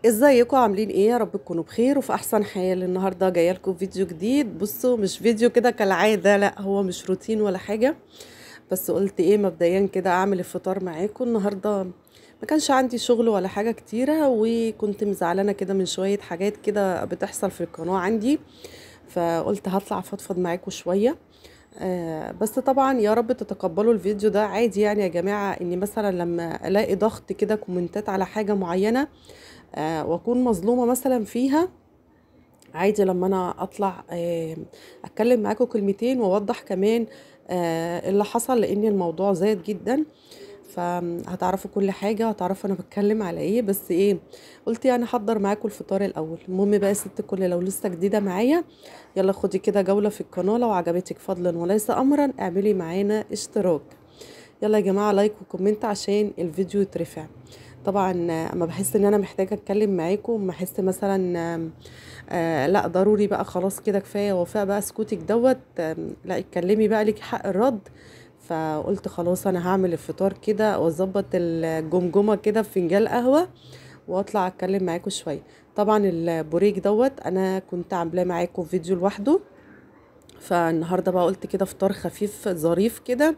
ازيكم عاملين ايه يا رب تكونوا بخير وفي احسن حال النهارده جايه لكم فيديو جديد بصوا مش فيديو كده كالعاده لا هو مش روتين ولا حاجه بس قلت ايه مبدئيا كده اعمل الفطار معاكم النهارده ما كانش عندي شغل ولا حاجه كتيره وكنت مزعلانه كده من شويه حاجات كده بتحصل في القناه عندي فقلت هطلع افضفض معاكم شويه آه بس طبعا يا رب تتقبلوا الفيديو ده عادي يعني يا جماعه اني مثلا لما الاقي ضغط كده كومنتات على حاجه معينه آه واكون مظلومه مثلا فيها عادي لما انا اطلع آه اتكلم معاكم كلمتين واوضح كمان آه اللي حصل لان الموضوع زاد جدا فهتعرفوا كل حاجة هتعرفوا انا بتكلم على ايه بس ايه قلت يعني احضر معاكم الفطار الاول المهم بقى يا ست الكل لو لسه جديدة معايا يلا خدي كده جولة في القناة لو عجبتك فضلا وليس امرا اعملي معانا اشتراك يلا يا جماعة لايك وكومنت عشان الفيديو يترفع طبعا اما بحس ان انا محتاجه اتكلم معاكم بحس مثلا آه لا ضروري بقى خلاص كده كفايه وفاء بقى سكوتك دوت آه لا اتكلمي بقى ليكي حق الرد فقلت خلاص انا هعمل الفطار كده واظبط الجمجمه كده في فنجان قهوه واطلع اتكلم معاكم شويه طبعا البوريك دوت انا كنت عاملاه معاكم فيديو لوحده فالنهارده بقى قلت كده فطار خفيف ظريف كده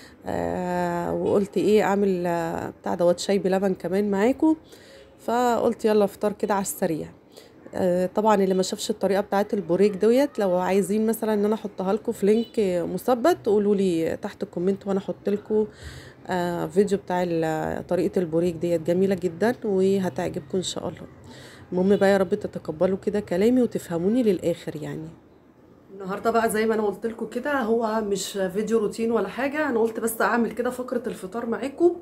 آه وقلت ايه اعمل آه بتاع دوت شاي بلبن كمان معاكم فقلت يلا فطار كده على السريع آه طبعا اللي ما شافش الطريقه بتاعت البوريك ديت لو عايزين مثلا ان انا احطها لكم في لينك مثبت قولوا لي تحت الكومنت وانا احط لكم آه فيديو بتاع طريقه البوريك ديت جميله جدا وهتعجبكم ان شاء الله المهم بقى يا رب تتقبلوا كده كلامي وتفهموني للاخر يعني النهارده بقى زي ما انا قلت لكم كده هو مش فيديو روتين ولا حاجه انا قلت بس اعمل كده فقره الفطار معاكم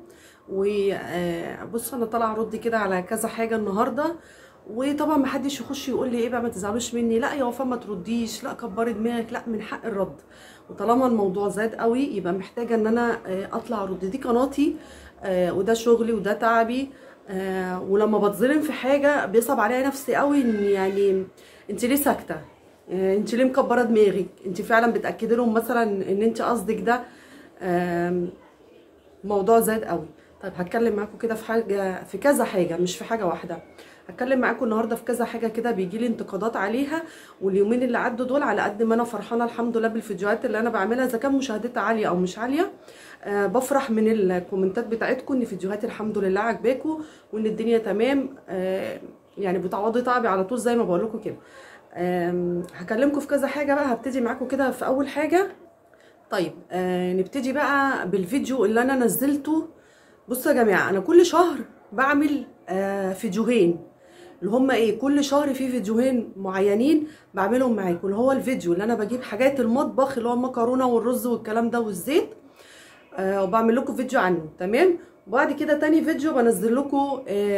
وبص انا طالعه ارد كده على كذا حاجه النهارده وطبعا ما حدش يخش يقول لي ايه بقى ما تزعلوش مني لا يا وفاء ما ترديش لا كبري دماغك لا من حق الرد وطالما الموضوع زاد قوي يبقى محتاجه ان انا اطلع ارد دي قناتي وده شغلي وده تعبي ولما بتظلم في حاجه بيصعب عليا نفسي قوي ان يعني انت ليه ساكته انت ليه مكبره دماغك انت فعلا بتاكدي لهم مثلا ان انت قصدك ده موضوع زاد قوي طيب هتكلم معاكم كده في حاجه في كذا حاجه مش في حاجه واحده هتكلم معاكم النهارده في كذا حاجه كده بيجي لي انتقادات عليها واليومين اللي عدوا دول على قد ما انا فرحانه الحمد لله بالفيديوهات اللي انا بعملها اذا كان مشاهدتها عاليه او مش عاليه أه بفرح من الكومنتات بتاعتكم ان فيديوهاتي الحمد لله عجباكم وان الدنيا تمام أه يعني بتعوضي تعبي على طول زي ما بقول لكم كده هكلمكم في كذا حاجه بقى هبتدي معاكم كده في اول حاجه طيب آه نبتدي بقى بالفيديو اللي انا نزلته بصوا يا جماعه انا كل شهر بعمل آه فيديوهين اللي هم ايه كل شهر في فيديوهين معينين بعملهم معاكم اللي هو الفيديو اللي انا بجيب حاجات المطبخ اللي هو المكرونه والرز والكلام ده والزيت آه وبعمل لكم فيديو عنه تمام وبعد كده تاني فيديو بنزل لكم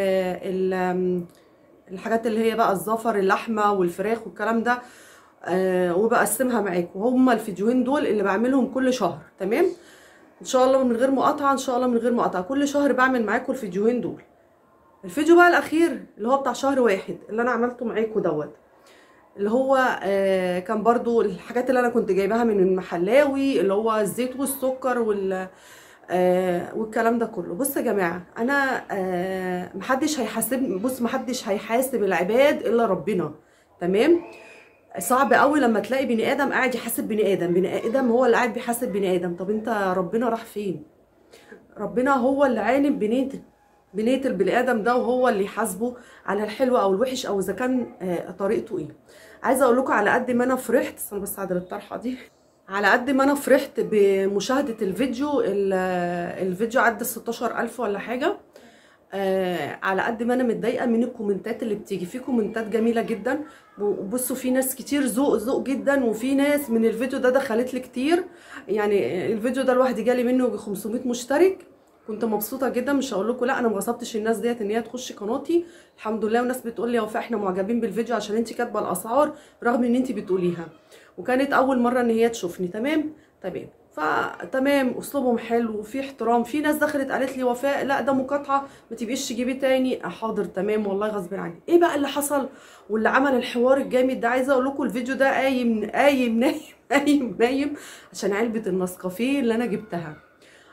آه الحاجات اللي هي بقى الزفر اللحمه والفراخ والكلام ده آه وبقسمها معاكم هما الفيديوهين دول اللي بعملهم كل شهر تمام ان شاء الله من غير مقاطعه ان شاء الله من غير مقاطعه كل شهر بعمل معاكم الفيديوهين دول الفيديو بقى الاخير اللي هو بتاع شهر واحد اللي انا عملته معاكم دوت اللي هو آه كان برضو الحاجات اللي انا كنت جايباها من المحلاوي اللي هو الزيت والسكر وال آه والكلام ده كله بص يا جماعه انا آه محدش هيحاسب بص محدش هيحاسب العباد الا ربنا تمام صعب قوي لما تلاقي بني ادم قاعد يحاسب بني ادم بني ادم هو اللي قاعد بيحاسب بني ادم طب انت ربنا راح فين ربنا هو اللي عالم بنيه بنيه البني ادم ده وهو اللي يحاسبه على الحلو او الوحش او اذا كان آه طريقته ايه عايزه اقول لكم على قد ما انا فرحت استنى بس اعدل الطرحه دي على قد ما انا فرحت بمشاهدة الفيديو الفيديو عدى 16000 ولا حاجة آه على قد ما انا متضايقه من الكومنتات اللي بتيجي في كومنتات جميله جدا وبصوا في ناس كتير ذوق ذوق جدا وفي ناس من الفيديو ده دخلت لي كتير يعني الفيديو ده الواحد جالي منه 500 مشترك كنت مبسوطه جدا مش هقول لكم لا انا ما غصبتش الناس ديت ان هي تخش قناتي الحمد لله وناس بتقول لي يا وفاء احنا معجبين بالفيديو عشان انت كاتبه الاسعار رغم ان انت بتقوليها وكانت اول مره ان هي تشوفني تمام تمام فتمام اسلوبهم حلو وفي احترام في ناس دخلت قالت لي وفاء لا ده مقاطعه ما تبقيش تجيبي تاني حاضر تمام والله غصب عني ايه بقى اللي حصل واللي عمل الحوار الجامد ده عايزه اقول لكم الفيديو ده قايم قايم نايم قايم نايم عشان علبه النسكافيه اللي انا جبتها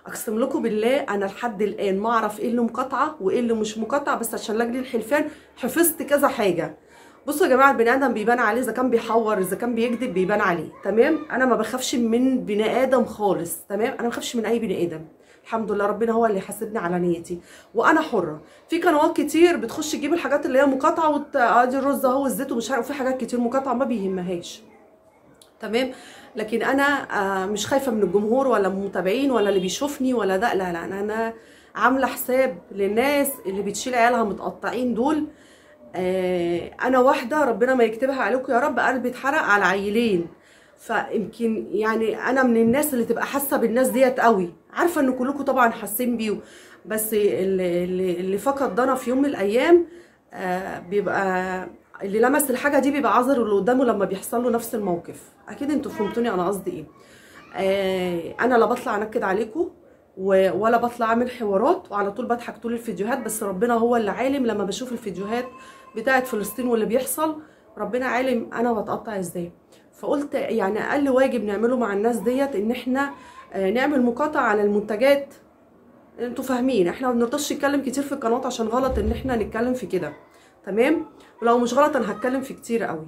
اقسم لكم بالله انا لحد الان ما اعرف ايه اللي مقاطعه وايه اللي مش مقاطعه بس عشان لاجل الحلفان حفظت كذا حاجه بصوا يا جماعه البني ادم بيبان عليه اذا كان بيحور اذا كان بيكذب بيبان عليه تمام انا ما بخافش من بني ادم خالص تمام انا ما بخافش من اي بني ادم الحمد لله ربنا هو اللي حاسبني على نيتي وانا حره في قنوات كتير بتخش تجيب الحاجات اللي هي مقاطعه وت... ادي الرز اهو والزيت ومش عارف في حاجات كتير مقاطعه ما بيهمهاش تمام لكن انا آه، مش خايفه من الجمهور ولا من المتابعين ولا اللي بيشوفني ولا ده لا لا انا عامله حساب للناس اللي بتشيل عيالها متقطعين دول آه، انا واحده ربنا ما يكتبها عليكم يا رب قلبي اتحرق على عيلين فيمكن يعني انا من الناس اللي تبقى حاسه بالناس ديت قوي عارفه ان كلكم طبعا حاسين بيه بس اللي, اللي اللي فقد ضنا في يوم من الايام آه، بيبقى اللي لمس الحاجه دي بيبقى عذر اللي قدامه لما بيحصل له نفس الموقف اكيد انتوا فهمتوني انا قصدي ايه آه، انا لا بطلع انكد عليكم و- ولا بطلع اعمل حوارات وعلى طول بضحك طول الفيديوهات بس ربنا هو اللي عالم لما بشوف الفيديوهات بتاعت فلسطين واللي بيحصل ربنا عالم انا بتقطع ازاي فقلت يعني اقل واجب نعمله مع الناس ديت ان احنا آه، نعمل مقاطعه على المنتجات انتوا فاهمين احنا ما بنرضاش نتكلم كتير في القنوات عشان غلط ان احنا نتكلم في كده تمام ولو مش غلط انا هتكلم في كتير قوي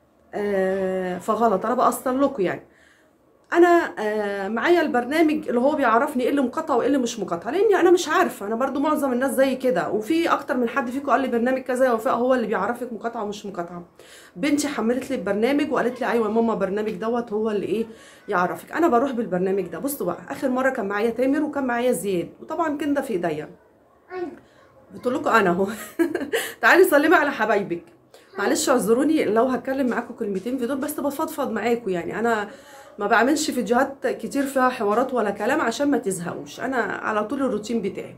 آه فغلط انا بقصر لكم يعني انا آه معايا البرنامج اللي هو بيعرفني ايه اللي مقاطعه وايه اللي مش مقاطعه لاني انا مش عارفه انا برضو معظم الناس زي كده وفي اكتر من حد فيكم قال لي برنامج كذا يا وفاء هو اللي بيعرفك مقاطعه ومش مقاطعه بنتي حملت لي البرنامج وقالت لي ايوه يا ماما البرنامج دوت هو اللي ايه يعرفك انا بروح بالبرنامج ده بصوا بقى اخر مره كان معايا تامر وكان معايا زياد وطبعا كده في ايديا بتقول لكم انا اهو تعالي سلمي على حبايبك معلش اعذروني لو هتكلم معاكم كلمتين في دول بس بفضفض معاكم يعني انا ما بعملش فيديوهات كتير فيها حوارات ولا كلام عشان ما تزهقوش انا على طول الروتين بتاعي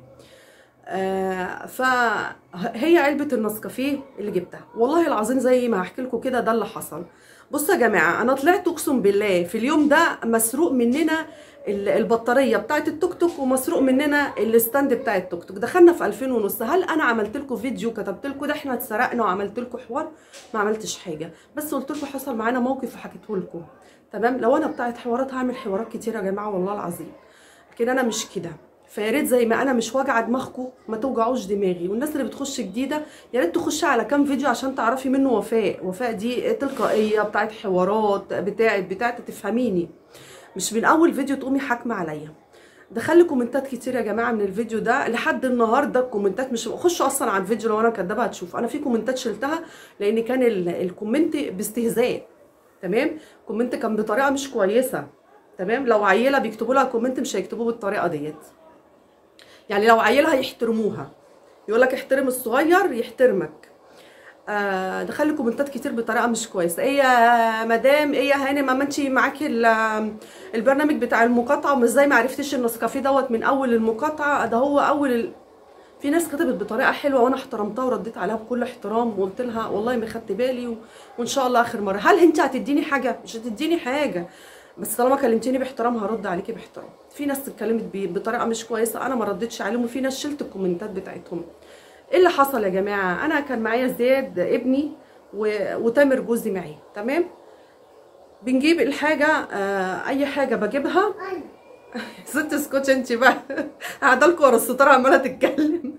آه فهي علبة النسكافيه اللي جبتها والله العظيم زي ما هحكي لكم كده ده اللي حصل بصوا يا جماعة أنا طلعت أقسم بالله في اليوم ده مسروق مننا ال- البطارية بتاعت التوك توك ومسروق مننا الستاند بتاع التوك توك دخلنا في 2000 ونص هل أنا عملت لكم فيديو كتبت لكم ده احنا اتسرقنا وعملت لكم حوار ما عملتش حاجة بس قلت لكم حصل معانا موقف وحكيته لكم تمام لو أنا بتاعت حوارات هعمل حوارات كتير يا جماعة والله العظيم لكن أنا مش كده فيا ريت زي ما انا مش واجعه دماغكم ما توجعوش دماغي والناس اللي بتخش جديده يا ريت تخش على كام فيديو عشان تعرفي منه وفاء وفاء دي تلقائيه بتاعت حوارات بتاعت بتاعت تفهميني مش من اول فيديو تقومي حاكمه عليا دخل لي كومنتات كتير يا جماعه من الفيديو ده لحد النهارده الكومنتات مش خشوا اصلا على الفيديو لو انا كدابه هتشوف انا في كومنتات شلتها لان كان ال- الكومنت باستهزاء تمام كومنت كان بطريقه مش كويسه تمام لو عيله بيكتبوا لها كومنت مش هيكتبوه بالطريقه ديت يعني لو عيلها يحترموها يقول لك احترم الصغير يحترمك آه دخل لي كومنتات كتير بطريقه مش كويسه ايه يا مدام ايه يا هانم اما انت معاكي ال- البرنامج بتاع المقاطعه ومش ازاي ما عرفتيش النسكافيه دوت من اول المقاطعه ده هو اول ال... في ناس كتبت بطريقه حلوه وانا احترمتها ورديت عليها بكل احترام وقلت لها والله ما خدت بالي و... وان شاء الله اخر مره هل انت هتديني حاجه مش هتديني حاجه بس طالما كلمتيني باحترام هرد عليكي باحترام في ناس اتكلمت ب- بطريقه مش كويسه انا ما ردتش عليهم وفي ناس شلت الكومنتات بتاعتهم ايه اللي حصل يا جماعه انا كان معايا زياد ابني و... وتامر جوزي معي تمام بنجيب الحاجه آه اي حاجه بجيبها ست اسكتش انت بقى قاعده لكم ورا الستاره عماله تتكلم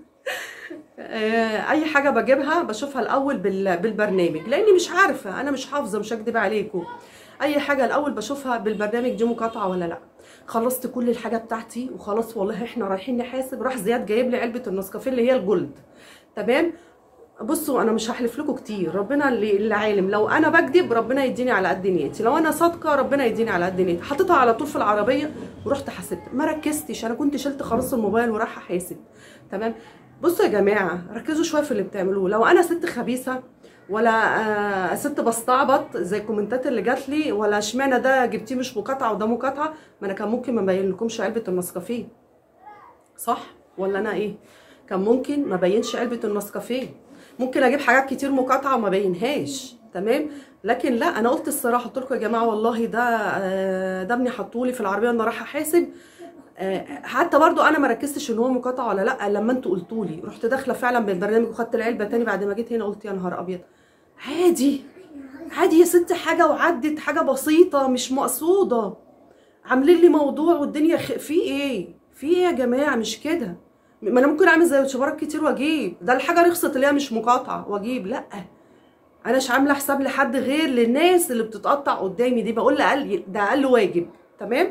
آه، اي حاجه بجيبها بشوفها الاول بال- بالبرنامج لاني مش عارفه انا مش حافظه مش هكدب عليكم اي حاجه الاول بشوفها بالبرنامج دي مقاطعه ولا لا خلصت كل الحاجه بتاعتي وخلاص والله احنا رايحين نحاسب راح زياد جايب لي علبه النسكافيه اللي هي الجولد تمام بصوا انا مش هحلف لكم كتير ربنا اللي, اللي عالم لو انا بكذب ربنا يديني على قد نيتي لو انا صادقه ربنا يديني على قد نيتي حطيتها على طول في العربيه ورحت حاسبت ما ركزتش انا كنت شلت خلاص الموبايل وراح احاسب تمام بصوا يا جماعه ركزوا شويه في اللي بتعملوه لو انا ست خبيثه ولا آه ست بستعبط زي الكومنتات اللي جات لي ولا اشمعنى ده جبتيه مش مقاطعه وده مقاطعه ما انا كان ممكن ما ابين لكمش علبه النسكافيه صح ولا انا ايه كان ممكن ما بينش علبه النسكافيه ممكن اجيب حاجات كتير مقاطعه وما بينهاش تمام لكن لا انا قلت الصراحه قلت لكم يا جماعه والله ده آه، ده ابني حطولي في العربيه وانا رايحه احاسب آه، حتى برضو انا ما ركزتش ان هو مقاطعه ولا لا لما انتوا قلتوا لي رحت داخله فعلا بالبرنامج وخدت العلبه تاني بعد ما جيت هنا قلت يا نهار ابيض عادي عادي يا ست حاجه وعدت حاجه بسيطه مش مقصوده عاملين لي موضوع والدنيا خ... في ايه في ايه يا جماعه مش كده ما انا ممكن اعمل زي يوتيوبرات كتير واجيب ده الحاجه رخصت اللي هي مش مقاطعه واجيب لا انا مش عامله حساب لحد غير للناس اللي بتتقطع قدامي دي بقول اقل ده اقل واجب تمام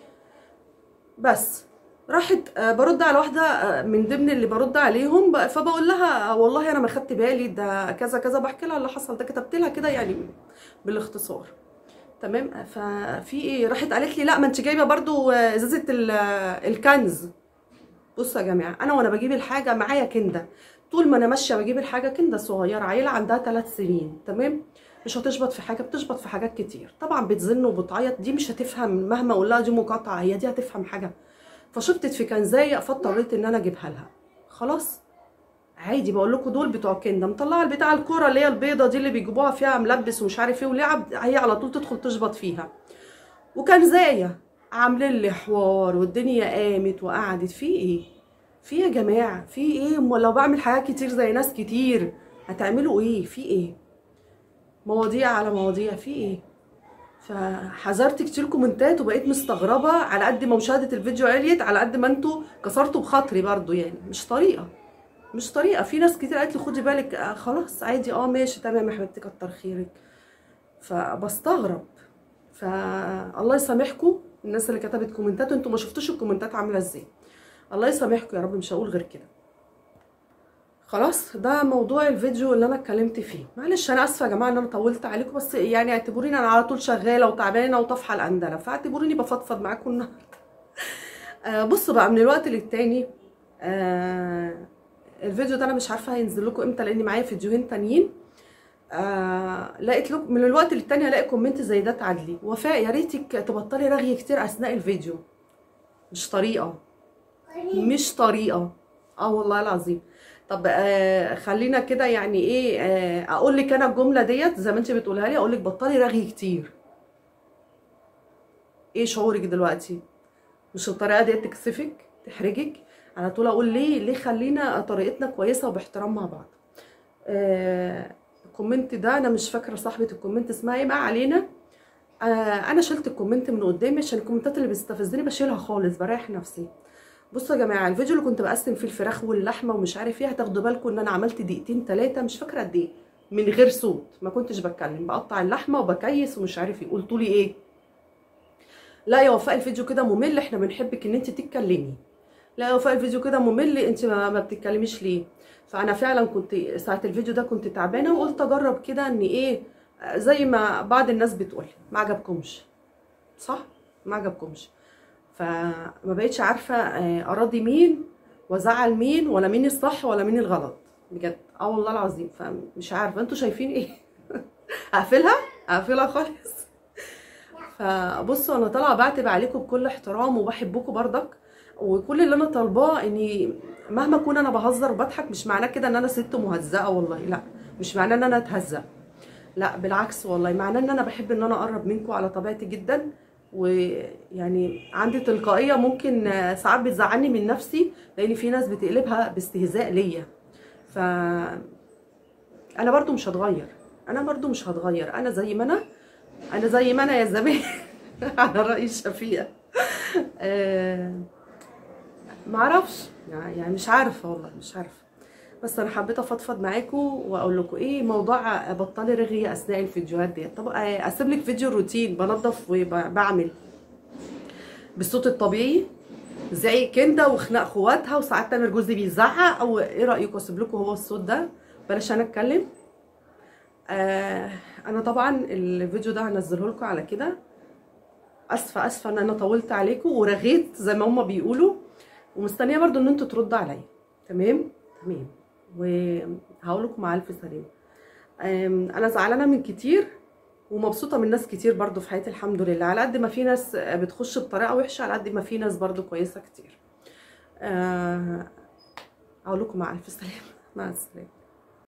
بس راحت آه، برد على واحده آه، من ضمن اللي برد عليهم ب- فبقول لها آه، والله انا ما خدت بالي ده كذا كذا بحكي لها اللي حصل ده كتبت لها كده يعني بالاختصار تمام ففي ايه راحت قالت لي لا ما انت جايبه برضو آه، ازازه ال- آه، الكنز بصوا يا جماعه انا وانا بجيب الحاجه معايا كنده طول ما انا ماشيه بجيب الحاجه كنده صغيره عيله عندها ثلاث سنين تمام مش هتشبط في حاجه بتشبط في حاجات كتير طبعا بتزن وبتعيط دي مش هتفهم مهما اقول لها دي مقاطعه هي دي هتفهم حاجه فشبطت في كنزايه فاضطريت ان انا اجيبها لها خلاص عادي بقول لكم دول بتوع كنده مطلعه البتاع الكوره اللي هي البيضه دي اللي بيجيبوها فيها ملبس ومش عارف ايه ولعب هي على طول تدخل تشبط فيها وكنزايه عاملين لي حوار والدنيا قامت وقعدت في ايه في يا جماعه في ايه امال لو بعمل حاجات كتير زي ناس كتير هتعملوا ايه في ايه مواضيع على مواضيع في ايه فحذرت كتير كومنتات وبقيت مستغربه على قد ما مشاهده الفيديو عليت على قد ما انتوا كسرتوا بخاطري برضو يعني مش طريقه مش طريقه في ناس كتير قالت لي خدي بالك آه خلاص عادي اه ماشي تمام يا حبيبتي كتر خيرك فبستغرب فالله يسامحكم الناس اللي كتبت كومنتات وانتوا ما شفتوش الكومنتات عامله ازاي الله يسامحكم يا رب مش هقول غير كده خلاص ده موضوع الفيديو اللي انا اتكلمت فيه معلش انا اسفه يا جماعه ان انا طولت عليكم بس يعني اعتبروني انا على طول شغاله وتعبانه وطافحه الاندله فاعتبروني بفضفض معاكم النهارده آه بصوا بقى من الوقت للتاني آه الفيديو ده انا مش عارفه هينزل لكم امتى لان معايا فيديوهين تانيين آه لقيت لكم من الوقت للتاني هلاقي كومنت زي ده تعادلي وفاء يا ريتك تبطلي رغي كتير اثناء الفيديو مش طريقه مش طريقه اه والله العظيم طب آه خلينا كده يعني ايه آه اقول لك انا الجمله ديت زي ما انت بتقولها لي اقول لك بطلي رغي كتير ايه شعورك دلوقتي مش الطريقه ديت تكسفك تحرجك على طول اقول ليه ليه خلينا طريقتنا كويسه وباحترام مع بعض آه الكومنت ده انا مش فاكره صاحبه الكومنت اسمها ايه ما علينا آه انا شلت الكومنت من قدامي عشان الكومنتات اللي بتستفزني بشيلها خالص بريح نفسي بصوا يا جماعه الفيديو اللي كنت بقسم فيه الفراخ واللحمه ومش عارف ايه هتاخدوا بالكم ان انا عملت دقيقتين ثلاثه مش فاكره قد ايه من غير صوت ما كنتش بتكلم بقطع اللحمه وبكيس ومش عارف ايه قلتوا لي ايه لا يا وفاء الفيديو كده ممل احنا بنحبك ان انت تتكلمي لا يا وفاء الفيديو كده ممل انت ما, ما بتتكلميش ليه فانا فعلا كنت ساعه الفيديو ده كنت تعبانه وقلت اجرب كده ان ايه زي ما بعض الناس بتقول ما عجبكمش صح ما عجبكمش فما بقتش عارفه اراضي مين وازعل مين ولا مين الصح ولا مين الغلط بجد اه والله العظيم فمش عارفه انتوا شايفين ايه اقفلها اقفلها خالص فبصوا انا طالعه بعتب عليكم بكل احترام وبحبكم بردك وكل اللي انا طالباه اني مهما اكون انا بهزر وبضحك مش معناه كده ان انا ست مهزأه والله لا مش معناه ان انا اتهزأ لا بالعكس والله معناه ان انا بحب ان انا اقرب منكم على طبيعتي جدا ويعني عندي تلقائيه ممكن ساعات بتزعلني من نفسي لان في ناس بتقلبها باستهزاء ليا ف انا برضو مش هتغير انا برضو مش هتغير انا زي ما انا انا زي ما انا يا زمان على راي الشفيقه أه معرفش يعني مش عارفه والله مش عارفه بس انا حبيت افضفض معاكم واقول لكم ايه موضوع بطلي رغي اثناء الفيديوهات ديت طب اسيب لك فيديو روتين بنظف وبعمل بالصوت الطبيعي زي كنده وخناق اخواتها وساعات تامر جوزي بيزعق او ايه رايكم اسيب لكم هو الصوت ده بلاش انا اتكلم آه انا طبعا الفيديو ده هنزله لكم على كده اسفه اسفه ان انا طولت عليكم ورغيت زي ما هما بيقولوا ومستنيه برضو ان انتوا تردوا عليا تمام تمام وهقول لكم مع الف سلامه انا زعلانه من كتير ومبسوطه من ناس كتير برضو في حياتي الحمد لله على قد ما في ناس بتخش بطريقه وحشه على قد ما في ناس برضو كويسه كتير أه هقول لكم مع الف سلامه مع السلامه